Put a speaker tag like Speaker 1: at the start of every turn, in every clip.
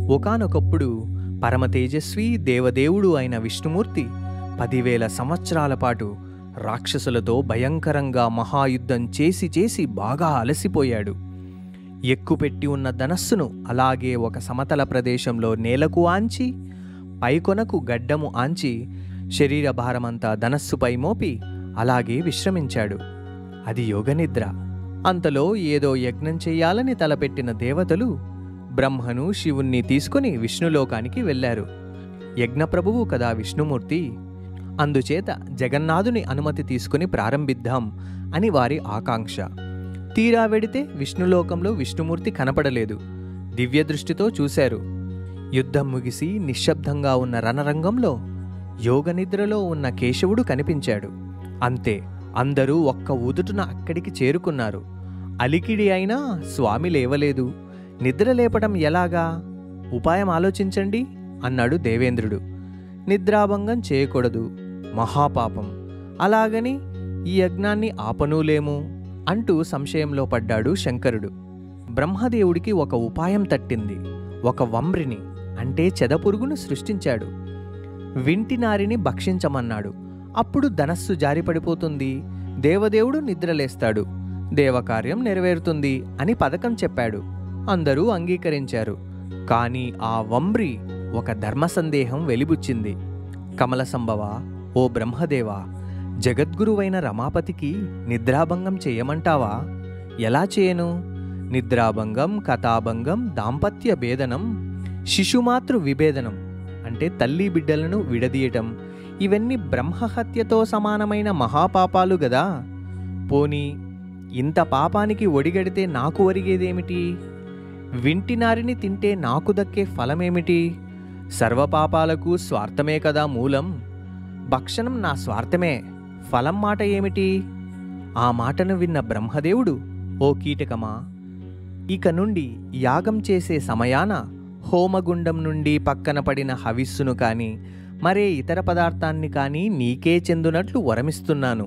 Speaker 1: ఒకానొకప్పుడు పరమ తేజస్వి దేవదేవుడు అయిన విష్ణుమూర్తి పదివేల సంవత్సరాల పాటు రాక్షసులతో భయంకరంగా మహాయుద్ధం చేసి చేసి బాగా అలసిపోయాడు ఎక్కుపెట్టి ఉన్న ధనస్సును అలాగే ఒక సమతల ప్రదేశంలో నేలకు ఆంచి పైకొనకు గడ్డము ఆంచి శరీర భారమంతా ధనస్సుపై మోపి అలాగే విశ్రమించాడు అది యోగనిద్ర అంతలో ఏదో యజ్ఞం చెయ్యాలని తలపెట్టిన దేవతలు బ్రహ్మను శివుణ్ణి తీసుకుని విష్ణులోకానికి వెళ్ళారు యజ్ఞప్రభువు కదా విష్ణుమూర్తి అందుచేత జగన్నాథుని అనుమతి తీసుకుని ప్రారంభిద్దాం అని వారి ఆకాంక్ష తీరా వెడితే విష్ణులోకంలో విష్ణుమూర్తి కనపడలేదు దివ్య దృష్టితో చూశారు యుద్ధం ముగిసి నిశ్శబ్దంగా ఉన్న రణరంగంలో యోగనిద్రలో ఉన్న కేశవుడు కనిపించాడు అంతే అందరూ ఒక్క ఊదుటున అక్కడికి చేరుకున్నారు అలికిడి అయినా స్వామి లేవలేదు నిద్ర లేపడం ఎలాగా ఉపాయం ఆలోచించండి అన్నాడు దేవేంద్రుడు నిద్రాభంగం చేయకూడదు మహాపాపం అలాగని ఈ యజ్ఞాన్ని ఆపనూలేము అంటూ సంశయంలో పడ్డాడు శంకరుడు బ్రహ్మదేవుడికి ఒక ఉపాయం తట్టింది ఒక వంబ్రిని అంటే చెదపురుగును సృష్టించాడు వింటినారిని భక్షించమన్నాడు అప్పుడు ధనస్సు జారిపడిపోతుంది దేవదేవుడు నిద్రలేస్తాడు దేవకార్యం నెరవేరుతుంది అని పథకం చెప్పాడు అందరూ అంగీకరించారు కానీ ఆ వంబ్రి ఒక ధర్మ సందేహం వెలిబుచ్చింది కమల సంభవ ఓ బ్రహ్మదేవా జగద్గురువైన రమాపతికి నిద్రాభంగం చేయమంటావా ఎలా చేయను నిద్రాభంగం కథాభంగం దాంపత్య భేదనం శిశుమాతృ విభేదనం అంటే తల్లి బిడ్డలను విడదీయటం ఇవన్నీ బ్రహ్మహత్యతో సమానమైన మహాపాపాలు గదా పోనీ ఇంత పాపానికి ఒడిగడితే నాకు ఒరిగేదేమిటి వింటినారిని తింటే నాకు దక్కే ఫలమేమిటి సర్వపాపాలకు స్వార్థమే కదా మూలం భక్షణం నా స్వార్థమే ఫలం మాట ఏమిటి ఆ మాటను విన్న బ్రహ్మదేవుడు ఓ కీటకమా ఇక నుండి యాగం చేసే సమయాన హోమగుండం నుండి పక్కన పడిన హవిస్సును కాని మరే ఇతర పదార్థాన్ని కానీ నీకే చెందునట్లు వరమిస్తున్నాను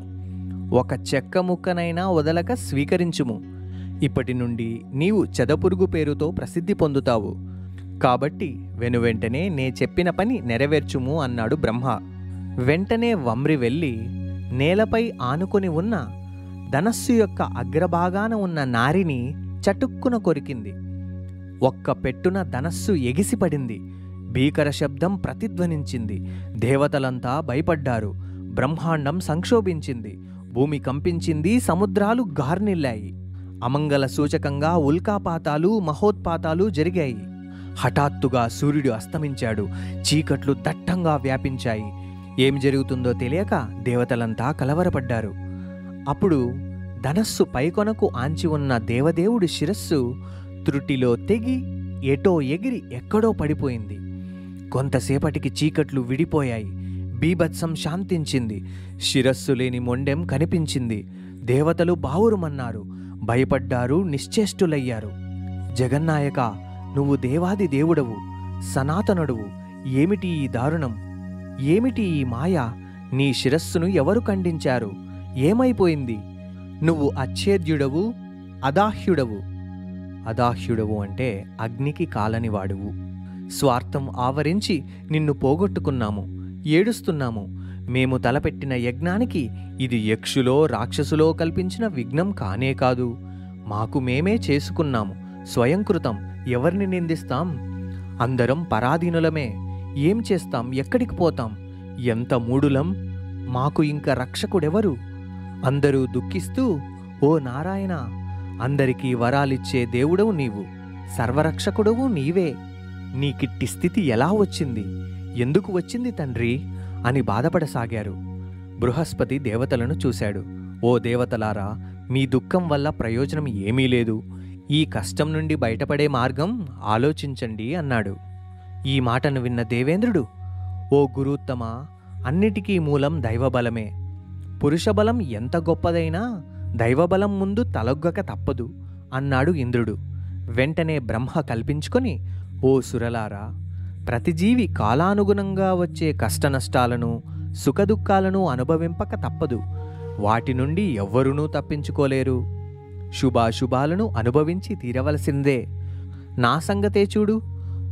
Speaker 1: ఒక చెక్క ముక్కనైనా వదలక స్వీకరించుము ఇప్పటి నుండి నీవు చెదపురుగు పేరుతో ప్రసిద్ధి పొందుతావు కాబట్టి వెనువెంటనే నే చెప్పిన పని నెరవేర్చుము అన్నాడు బ్రహ్మ వెంటనే వమ్రి వెళ్ళి నేలపై ఆనుకొని ఉన్న ధనస్సు యొక్క అగ్రభాగాన ఉన్న నారిని చటుక్కున కొరికింది ఒక్క పెట్టున ధనస్సు ఎగిసిపడింది భీకర శబ్దం ప్రతిధ్వనించింది దేవతలంతా భయపడ్డారు బ్రహ్మాండం సంక్షోభించింది భూమి కంపించింది సముద్రాలు గార్నిల్లాయి అమంగళ సూచకంగా ఉల్కాపాతాలు మహోత్పాతాలు జరిగాయి హఠాత్తుగా సూర్యుడు అస్తమించాడు చీకట్లు దట్టంగా వ్యాపించాయి ఏం జరుగుతుందో తెలియక దేవతలంతా కలవరపడ్డారు అప్పుడు ధనస్సు పైకొనకు ఆంచి ఉన్న దేవదేవుడి శిరస్సు త్రుటిలో తెగి ఎటో ఎగిరి ఎక్కడో పడిపోయింది కొంతసేపటికి చీకట్లు విడిపోయాయి బీభత్సం శాంతించింది శిరస్సు లేని మొండెం కనిపించింది దేవతలు బావురుమన్నారు భయపడ్డారు నిశ్చేష్టులయ్యారు జగన్నాయక నువ్వు దేవాది దేవుడవు సనాతనుడువు ఏమిటి ఈ దారుణం ఏమిటి ఈ మాయ నీ శిరస్సును ఎవరు ఖండించారు ఏమైపోయింది నువ్వు అచ్ఛేద్యుడవు అదాహ్యుడవు అదాహ్యుడవు అంటే అగ్నికి కాలనివాడువు స్వార్థం ఆవరించి నిన్ను పోగొట్టుకున్నాము ఏడుస్తున్నాము మేము తలపెట్టిన యజ్ఞానికి ఇది యక్షులో రాక్షసులో కల్పించిన విఘ్నం కానే కాదు మాకు మేమే చేసుకున్నాము స్వయంకృతం ఎవరిని నిందిస్తాం అందరం పరాధీనులమే ఏం చేస్తాం ఎక్కడికి పోతాం ఎంత మూడులం మాకు ఇంక రక్షకుడెవరు అందరూ దుఃఖిస్తూ ఓ నారాయణ అందరికీ వరాలిచ్చే దేవుడవు నీవు సర్వరక్షకుడవు నీవే నీకిట్టి స్థితి ఎలా వచ్చింది ఎందుకు వచ్చింది తండ్రి అని బాధపడసాగారు బృహస్పతి దేవతలను చూశాడు ఓ దేవతలారా మీ దుఃఖం వల్ల ప్రయోజనం ఏమీ లేదు ఈ కష్టం నుండి బయటపడే మార్గం ఆలోచించండి అన్నాడు ఈ మాటను విన్న దేవేంద్రుడు ఓ గురుత్తమ అన్నిటికీ మూలం దైవబలమే పురుషబలం ఎంత గొప్పదైనా దైవబలం ముందు తలొగ్గక తప్పదు అన్నాడు ఇంద్రుడు వెంటనే బ్రహ్మ కల్పించుకొని ఓ సురలారా ప్రతి జీవి కాలానుగుణంగా వచ్చే కష్టనష్టాలను సుఖదుఖాలను అనుభవింపక తప్పదు వాటి నుండి ఎవ్వరునూ తప్పించుకోలేరు శుభాశుభాలను అనుభవించి తీరవలసిందే నా సంగతే చూడు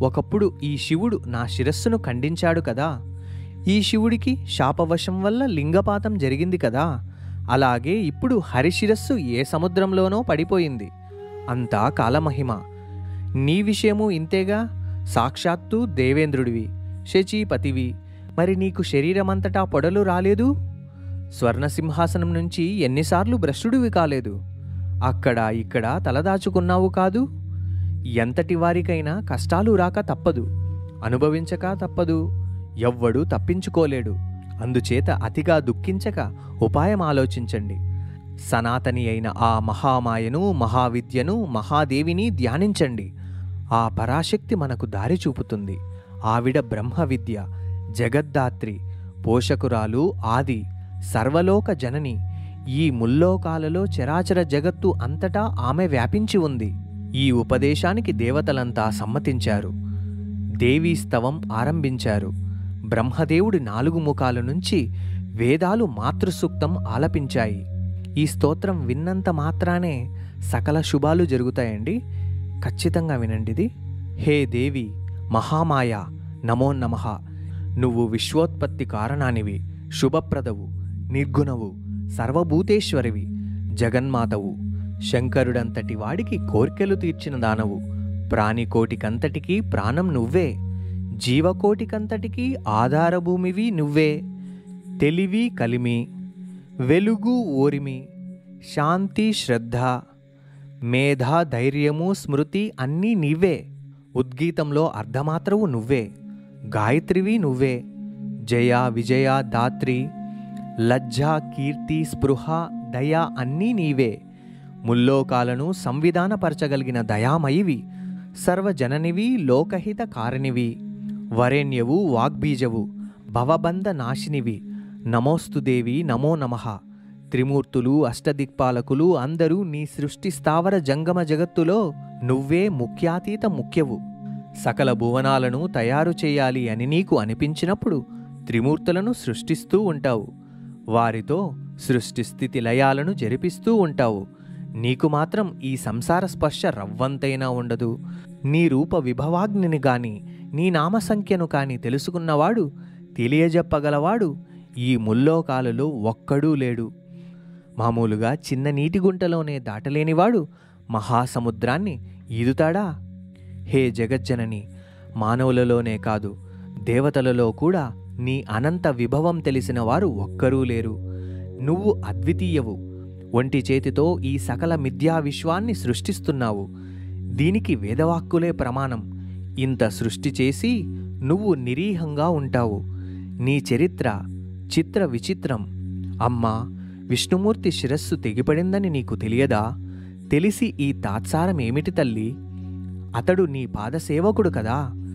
Speaker 1: ఒకప్పుడు ఈ శివుడు నా శిరస్సును ఖండించాడు కదా ఈ శివుడికి శాపవశం వల్ల లింగపాతం జరిగింది కదా అలాగే ఇప్పుడు హరిశిరస్సు ఏ సముద్రంలోనో పడిపోయింది అంతా కాలమహిమ నీ విషయము ఇంతేగా సాక్షాత్తు దేవేంద్రుడివి శచీపతివి మరి నీకు శరీరమంతటా పొడలు రాలేదు స్వర్ణసింహాసనం నుంచి ఎన్నిసార్లు భ్రష్టుడివి కాలేదు అక్కడ ఇక్కడ తలదాచుకున్నావు కాదు ఎంతటి వారికైనా కష్టాలు రాక తప్పదు అనుభవించక తప్పదు ఎవ్వడూ తప్పించుకోలేడు అందుచేత అతిగా దుఃఖించక ఉపాయం ఆలోచించండి సనాతని అయిన ఆ మహామాయను మహావిద్యను మహాదేవిని ధ్యానించండి ఆ పరాశక్తి మనకు దారి చూపుతుంది ఆవిడ బ్రహ్మ విద్య జగద్దాత్రి పోషకురాలు ఆది సర్వలోక జనని ఈ ముల్లోకాలలో చరాచర జగత్తు అంతటా ఆమె వ్యాపించి ఉంది ఈ ఉపదేశానికి దేవతలంతా సమ్మతించారు దేవీ స్తవం ఆరంభించారు బ్రహ్మదేవుడి నాలుగు ముఖాల నుంచి వేదాలు మాతృసూక్తం ఆలపించాయి ఈ స్తోత్రం విన్నంత మాత్రానే సకల శుభాలు జరుగుతాయండి ఖచ్చితంగా వినండిది హే దేవి మహామాయ నమో నమః నువ్వు విశ్వోత్పత్తి కారణానివి శుభప్రదవు నిర్గుణవు సర్వభూతేశ్వరివి జగన్మాతవు శంకరుడంతటి వాడికి కోర్కెలు తీర్చిన దానవు ప్రాణికోటికంతటికీ ప్రాణం నువ్వే జీవకోటికంతటికీ ఆధారభూమివి నువ్వే తెలివి కలిమి వెలుగు ఓరిమి శాంతి శ్రద్ధ మేధ ధైర్యము స్మృతి అన్నీ నీవే ఉద్గీతంలో అర్ధమాత్రవు నువ్వే గాయత్రివి నువ్వే జయ విజయ దాత్రి లజ్జ కీర్తి స్పృహ దయ అన్నీ నీవే ముల్లోకాలను సంవిధానపరచగలిగిన దయామయివి సర్వజననివి లోకహిత కారణివి వరేణ్యవు వాగ్బీజవు భవబంధ నాశినివి నమోస్తు దేవి నమో నమః త్రిమూర్తులు అష్టదిక్పాలకులు అందరూ నీ సృష్టి స్థావర జంగమ జగత్తులో నువ్వే ముఖ్యాతీత ముఖ్యవు సకల భువనాలను తయారు చేయాలి అని నీకు అనిపించినప్పుడు త్రిమూర్తులను సృష్టిస్తూ ఉంటావు వారితో సృష్టి స్థితి లయాలను జరిపిస్తూ ఉంటావు నీకు మాత్రం ఈ సంసార స్పర్శ రవ్వంతైనా ఉండదు నీ రూప విభవాగ్నిని గాని నీ నామ సంఖ్యను కాని తెలుసుకున్నవాడు తెలియజెప్పగలవాడు ఈ ముల్లోకాలలో ఒక్కడూ లేడు మామూలుగా చిన్న నీటి గుంటలోనే దాటలేనివాడు మహాసముద్రాన్ని ఈదుతాడా హే జగజ్జనని మానవులలోనే కాదు దేవతలలో కూడా నీ అనంత విభవం తెలిసిన వారు ఒక్కరూ లేరు నువ్వు అద్వితీయవు ఒంటి చేతితో ఈ సకల మిథ్యా విశ్వాన్ని సృష్టిస్తున్నావు దీనికి వేదవాక్కులే ప్రమాణం ఇంత సృష్టి చేసి నువ్వు నిరీహంగా ఉంటావు నీ చరిత్ర చిత్ర విచిత్రం అమ్మా విష్ణుమూర్తి శిరస్సు తెగిపడిందని నీకు తెలియదా తెలిసి ఈ తాత్సారం ఏమిటి తల్లి అతడు నీ పాదసేవకుడు కదా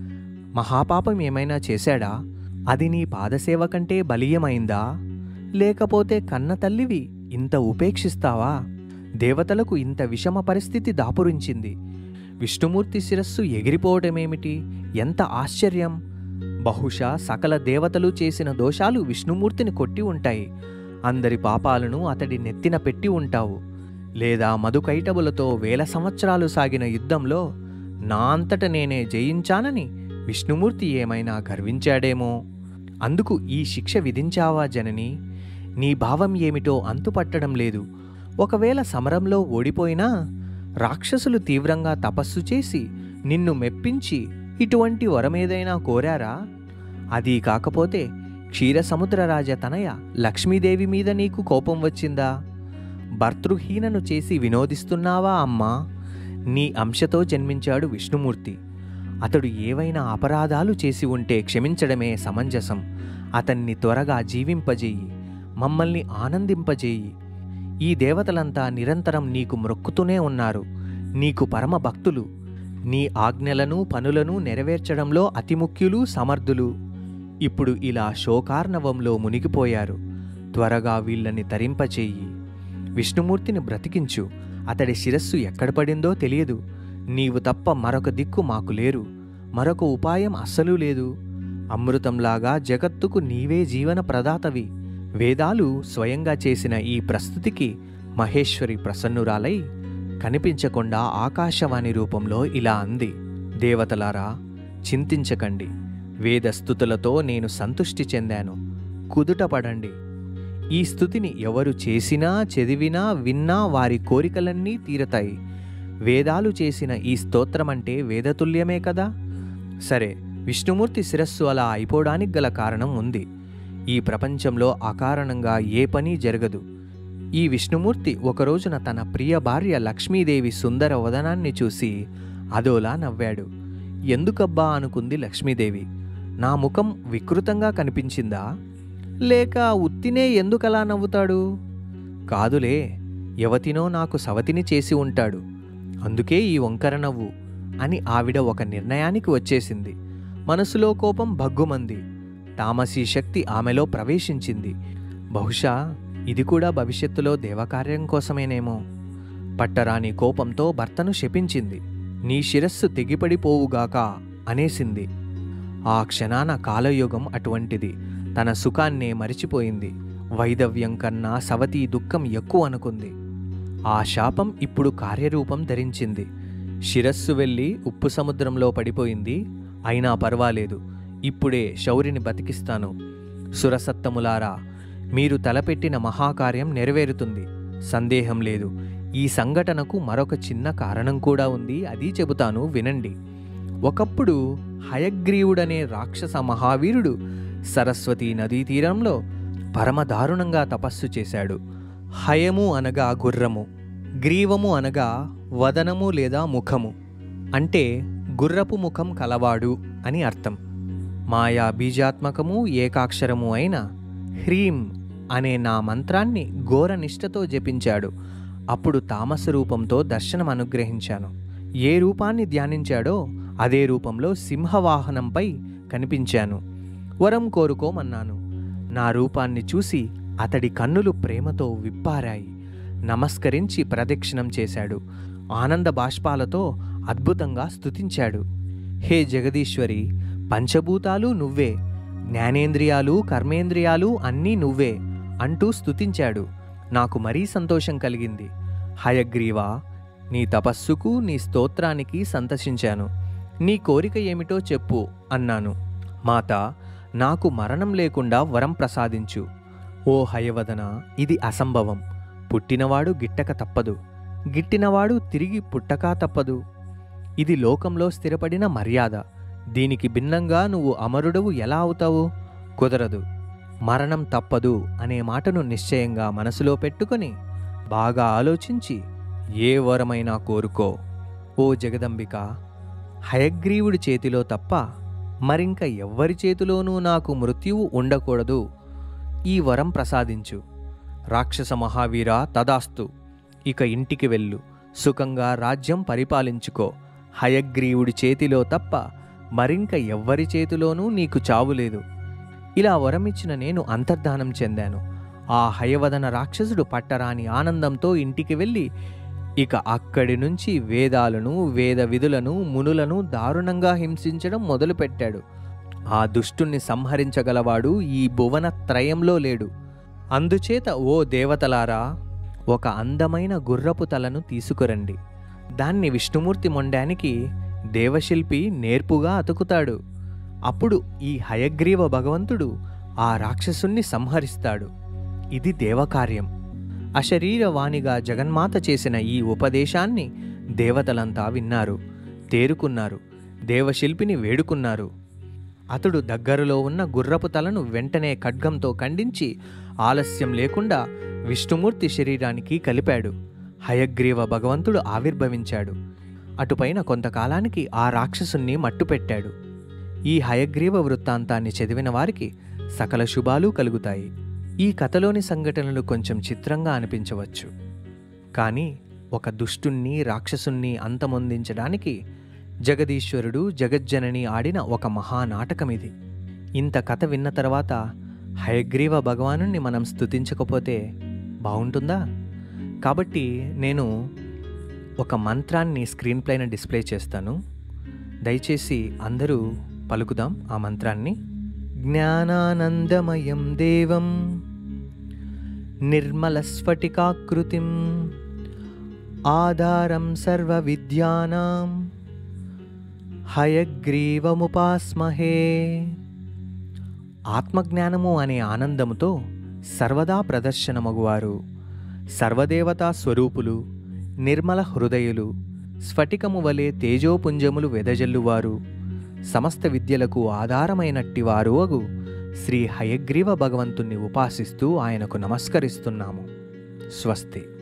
Speaker 1: మహాపాపం ఏమైనా చేశాడా అది నీ పాదసేవ కంటే బలీయమైందా లేకపోతే కన్న తల్లివి ఇంత ఉపేక్షిస్తావా దేవతలకు ఇంత విషమ పరిస్థితి దాపురించింది విష్ణుమూర్తి శిరస్సు ఎగిరిపోవటమేమిటి ఎంత ఆశ్చర్యం బహుశా సకల దేవతలు చేసిన దోషాలు విష్ణుమూర్తిని కొట్టి ఉంటాయి అందరి పాపాలను అతడి నెత్తిన పెట్టి ఉంటావు లేదా మధుకైటబులతో వేల సంవత్సరాలు సాగిన యుద్ధంలో నా అంతట నేనే జయించానని విష్ణుమూర్తి ఏమైనా గర్వించాడేమో అందుకు ఈ శిక్ష విధించావా జనని నీ భావం ఏమిటో అంతుపట్టడం లేదు ఒకవేళ సమరంలో ఓడిపోయినా రాక్షసులు తీవ్రంగా తపస్సు చేసి నిన్ను మెప్పించి ఇటువంటి వరమేదైనా కోరారా అది కాకపోతే క్షీరసముద్రరాజ తనయ లక్ష్మీదేవి మీద నీకు కోపం వచ్చిందా భర్తృహీనను చేసి వినోదిస్తున్నావా అమ్మా నీ అంశతో జన్మించాడు విష్ణుమూర్తి అతడు ఏవైనా అపరాధాలు చేసి ఉంటే క్షమించడమే సమంజసం అతన్ని త్వరగా జీవింపజేయి మమ్మల్ని ఆనందింపజేయి ఈ దేవతలంతా నిరంతరం నీకు మ్రొక్కుతూనే ఉన్నారు నీకు పరమ భక్తులు నీ ఆజ్ఞలను పనులను నెరవేర్చడంలో అతి ముఖ్యులు సమర్థులు ఇప్పుడు ఇలా శోకార్ణవంలో మునిగిపోయారు త్వరగా వీళ్ళని తరింపచేయి విష్ణుమూర్తిని బ్రతికించు అతడి శిరస్సు ఎక్కడ పడిందో తెలియదు నీవు తప్ప మరొక దిక్కు మాకు లేరు మరొక ఉపాయం అస్సలు లేదు అమృతంలాగా జగత్తుకు నీవే జీవన ప్రదాతవి వేదాలు స్వయంగా చేసిన ఈ ప్రస్తుతికి మహేశ్వరి ప్రసన్నురాలై కనిపించకుండా ఆకాశవాణి రూపంలో ఇలా అంది దేవతలారా చింతించకండి వేదస్థుతులతో నేను సంతుష్టి చెందాను కుదుటపడండి ఈ స్థుతిని ఎవరు చేసినా చదివినా విన్నా వారి కోరికలన్నీ తీరతాయి వేదాలు చేసిన ఈ స్తోత్రం అంటే వేదతుల్యమే కదా సరే విష్ణుమూర్తి శిరస్సు అలా అయిపోవడానికి గల కారణం ఉంది ఈ ప్రపంచంలో అకారణంగా ఏ పని జరగదు ఈ విష్ణుమూర్తి ఒకరోజున తన ప్రియ భార్య లక్ష్మీదేవి సుందర వదనాన్ని చూసి అదోలా నవ్వాడు ఎందుకబ్బా అనుకుంది లక్ష్మీదేవి నా ముఖం వికృతంగా కనిపించిందా లేక ఉత్తినే ఎందుకలా నవ్వుతాడు కాదులే యవతినో నాకు సవతిని చేసి ఉంటాడు అందుకే ఈ వంకర నవ్వు అని ఆవిడ ఒక నిర్ణయానికి వచ్చేసింది మనసులో కోపం భగ్గుమంది తామసీ శక్తి ఆమెలో ప్రవేశించింది బహుశా ఇది కూడా భవిష్యత్తులో దేవకార్యం కోసమేనేమో పట్టరాని కోపంతో భర్తను శపించింది నీ శిరస్సు తెగిపడిపోవుగాక అనేసింది ఆ క్షణాన కాలయుగం అటువంటిది తన సుఖాన్నే మరిచిపోయింది వైదవ్యం కన్నా సవతి దుఃఖం ఎక్కువ అనుకుంది ఆ శాపం ఇప్పుడు కార్యరూపం ధరించింది శిరస్సు వెళ్ళి ఉప్పు సముద్రంలో పడిపోయింది అయినా పర్వాలేదు ఇప్పుడే శౌరిని బతికిస్తాను సురసత్తములారా మీరు తలపెట్టిన మహాకార్యం నెరవేరుతుంది సందేహం లేదు ఈ సంఘటనకు మరొక చిన్న కారణం కూడా ఉంది అది చెబుతాను వినండి ఒకప్పుడు హయగ్రీవుడనే రాక్షస మహావీరుడు సరస్వతీ నదీ తీరంలో పరమదారుణంగా తపస్సు చేశాడు హయము అనగా గుర్రము గ్రీవము అనగా వదనము లేదా ముఖము అంటే గుర్రపు ముఖం కలవాడు అని అర్థం మాయా బీజాత్మకము ఏకాక్షరము అయిన హ్రీం అనే నా మంత్రాన్ని ఘోర నిష్ఠతో జపించాడు అప్పుడు తామస రూపంతో దర్శనం అనుగ్రహించాను ఏ రూపాన్ని ధ్యానించాడో అదే రూపంలో సింహవాహనంపై కనిపించాను వరం కోరుకోమన్నాను నా రూపాన్ని చూసి అతడి కన్నులు ప్రేమతో విప్పారాయి నమస్కరించి ప్రదక్షిణం చేశాడు ఆనంద బాష్పాలతో అద్భుతంగా స్తుతించాడు హే జగదీశ్వరి పంచభూతాలు నువ్వే జ్ఞానేంద్రియాలు కర్మేంద్రియాలు అన్నీ నువ్వే అంటూ స్తుతించాడు నాకు మరీ సంతోషం కలిగింది హయగ్రీవా నీ తపస్సుకు నీ స్తోత్రానికి సంతసించాను నీ కోరిక ఏమిటో చెప్పు అన్నాను మాత నాకు మరణం లేకుండా వరం ప్రసాదించు ఓ హయవదన ఇది అసంభవం పుట్టినవాడు గిట్టక తప్పదు గిట్టినవాడు తిరిగి పుట్టక తప్పదు ఇది లోకంలో స్థిరపడిన మర్యాద దీనికి భిన్నంగా నువ్వు అమరుడవు ఎలా అవుతావు కుదరదు మరణం తప్పదు అనే మాటను నిశ్చయంగా మనసులో పెట్టుకొని బాగా ఆలోచించి ఏ వరమైనా కోరుకో ఓ జగదంబిక హయగ్రీవుడి చేతిలో తప్ప మరింక ఎవ్వరి చేతిలోనూ నాకు మృత్యువు ఉండకూడదు ఈ వరం ప్రసాదించు రాక్షస మహావీర తదాస్తు ఇక ఇంటికి వెళ్ళు సుఖంగా రాజ్యం పరిపాలించుకో హయగ్రీవుడి చేతిలో తప్ప మరింక ఎవ్వరి చేతిలోనూ నీకు చావులేదు ఇలా వరమిచ్చిన నేను అంతర్ధానం చెందాను ఆ హయవదన రాక్షసుడు పట్టరాని ఆనందంతో ఇంటికి వెళ్ళి ఇక అక్కడి నుంచి వేదాలను వేద విధులను మునులను దారుణంగా హింసించడం మొదలుపెట్టాడు ఆ దుష్టుణ్ణి సంహరించగలవాడు ఈ భువన త్రయంలో లేడు అందుచేత ఓ దేవతలారా ఒక అందమైన గుర్రపు తలను తీసుకురండి దాన్ని విష్ణుమూర్తి మొండానికి దేవశిల్పి నేర్పుగా అతుకుతాడు అప్పుడు ఈ హయగ్రీవ భగవంతుడు ఆ రాక్షసుణ్ణి సంహరిస్తాడు ఇది దేవకార్యం అశరీరవాణిగా జగన్మాత చేసిన ఈ ఉపదేశాన్ని దేవతలంతా విన్నారు తేరుకున్నారు దేవశిల్పిని వేడుకున్నారు అతడు దగ్గరలో ఉన్న గుర్రపు తలను వెంటనే ఖడ్గంతో ఖండించి ఆలస్యం లేకుండా విష్ణుమూర్తి శరీరానికి కలిపాడు హయగ్రీవ భగవంతుడు ఆవిర్భవించాడు అటుపైన కొంతకాలానికి ఆ రాక్షసుణ్ణి మట్టుపెట్టాడు ఈ హయగ్రీవ వృత్తాంతాన్ని చదివిన వారికి సకల శుభాలు కలుగుతాయి ఈ కథలోని సంఘటనలు కొంచెం చిత్రంగా అనిపించవచ్చు కానీ ఒక దుష్టుణ్ణి రాక్షసుణ్ణి అంతమొందించడానికి జగదీశ్వరుడు జగజ్జనని ఆడిన ఒక మహానాటకం ఇది ఇంత కథ విన్న తర్వాత హయగ్రీవ భగవానుణ్ణి మనం స్తుతించకపోతే బాగుంటుందా కాబట్టి నేను ఒక మంత్రాన్ని స్క్రీన్ పైన డిస్ప్లే చేస్తాను దయచేసి అందరూ పలుకుదాం ఆ మంత్రాన్ని జ్ఞానానందమయం దేవం నిర్మలస్ఫటికాకృతిం ఆధారం సర్వ విద్యానాం హయగ్రీవముపాస్మహే ఆత్మజ్ఞానము అనే ఆనందముతో సర్వదా ప్రదర్శనమగువారు సర్వదేవతా స్వరూపులు నిర్మల హృదయులు స్ఫటికము వలె తేజోపుంజములు వెదజల్లువారు సమస్త విద్యలకు ఆధారమైనట్టివారు అగు శ్రీ హయగ్రీవ భగవంతుణ్ణి ఉపాసిస్తూ ఆయనకు నమస్కరిస్తున్నాము స్వస్తి